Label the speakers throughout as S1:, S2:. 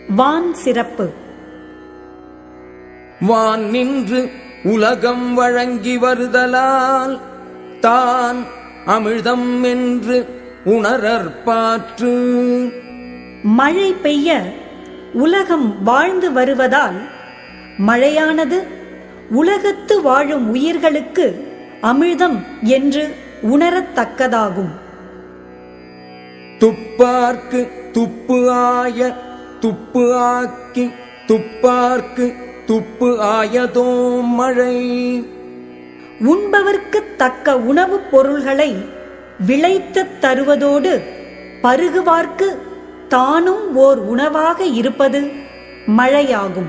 S1: வான் சிறப்பு
S2: வான் நின்று உலகம் வழங்கி வருதலால் தான் அமிழ்தம் என்று உணரற்பாற்று
S1: மழை பெய்ய உலகம் வாழ்ந்து வருவதால் மழையானது உலகத்து வாழும் உயிர்களுக்கு அமிழ்தம் என்று உணரத்தக்கதாகும்
S2: துப்பார்க்கு துப்பு ஆய துப்பு ஆக்கி துப்பார்க்கு துப்பு ஆயதோ மழை
S1: உண்பவர்க்குத் தக்க உணவுப் பொருள்களை விளைத்துத் தருவதோடு பருகுவார்க்கு தானும் ஓர் உணவாக இருப்பது மழையாகும்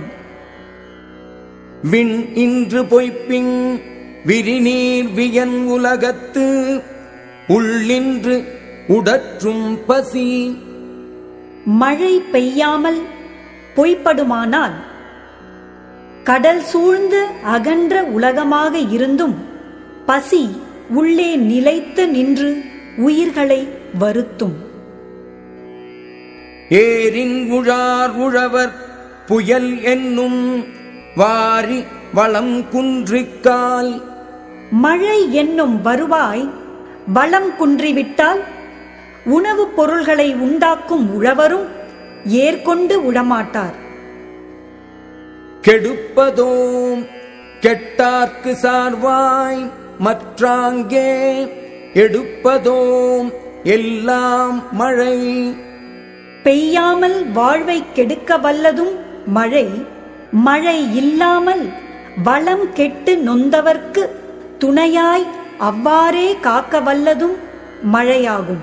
S2: விண் இன்று பொய்ப்பிங் விரிநீர் வியன் உலகத்து உள்ளின்று உடற்றும் பசி
S1: மழை பெய்யாமல் பொய்ப்படுமானால் கடல் சூழ்ந்த அகன்ற உலகமாக இருந்தும் பசி உள்ளே நிலைத்து நின்று உயிர்களை வருத்தும்
S2: ஏரின் உழார் உழவர் புயல் என்னும் வாரி வளம் குன்றிக்கால்
S1: மழை என்னும் வருவாய் வளம் குன்றிவிட்டால் உணவுப் பொருள்களை உண்டாக்கும் உழவரும் ஏற்கொண்டு உழமாட்டார்
S2: கெடுப்பதோம் கெட்டார்க்கு சார்வாய் மற்றாங்கே எடுப்பதோம் எல்லாம் மழை
S1: பெய்யாமல் வாழ்வை கெடுக்க வல்லதும் மழை மழை இல்லாமல் வளம் கெட்டு நொந்தவர்க்கு துணையாய் அவ்வாறே காக்க வல்லதும் மழையாகும்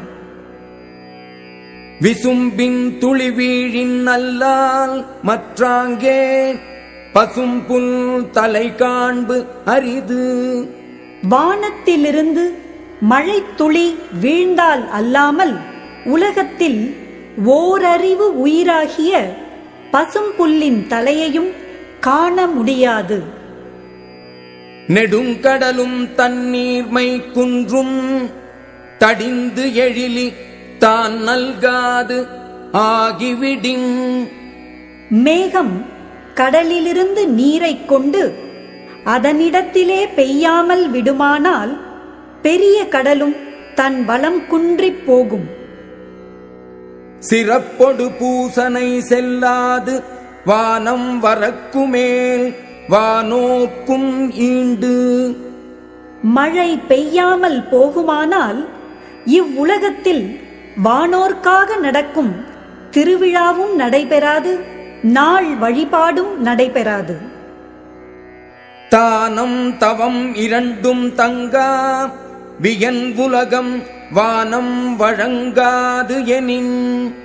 S2: விசும்பின் துளி வீழின் அல்லால் மற்றாங்கே பசும்புல் தலை காண்பு அரிது
S1: வானத்திலிருந்து மழைத்துளி வீழ்ந்தால் அல்லாமல் உலகத்தில் ஓரறிவு உயிராகிய பசும்புல்லின் தலையையும் காண முடியாது
S2: நெடுங்கடலும் தண்ணீர்மை குன்றும் தடிந்து எழிலி தான் நல்காது ஆகிவிடின்
S1: மேகம் கடலிலிருந்து நீரைக் கொண்டு அதனிடத்திலே பெய்யாமல் விடுமானால் பெரிய கடலும் தன் வளம் குன்றிப் போகும்
S2: சிறப்பொடு பூசனை செல்லாது வானம் வரக்குமேல் வானோர்க்கும் ஈண்டு
S1: மழை பெய்யாமல் போகுமானால் இவ்வுலகத்தில் வானோர்க்காக நடக்கும் திருவிழாவும் நடைபெறாது நாள் வழிபாடும் நடைபெறாது
S2: தானம் தவம் இரண்டும் தங்கா வியன் உலகம் வானம் வழங்காது எனின்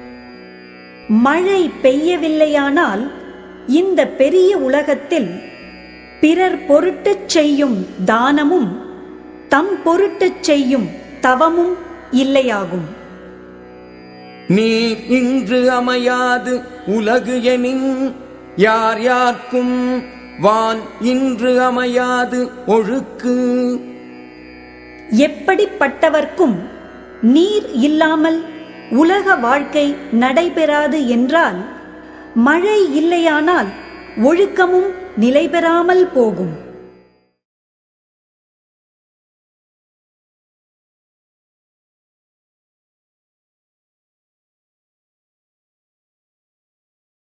S1: மழை பெய்யவில்லையானால் இந்த பெரிய உலகத்தில் பிறர் பொருட்டுச் செய்யும் தானமும் தம் பொருட்டுச் செய்யும் தவமும் இல்லையாகும்
S2: நீர் இன்று அமையாது உலகு எனின் யார் யார்க்கும் வான் இன்று அமையாது ஒழுக்கு
S1: எப்படிப்பட்டவர்க்கும் நீர் இல்லாமல் உலக வாழ்க்கை நடைபெறாது என்றால் மழை இல்லையானால் ஒழுக்கமும் நிலைபெறாமல் போகும்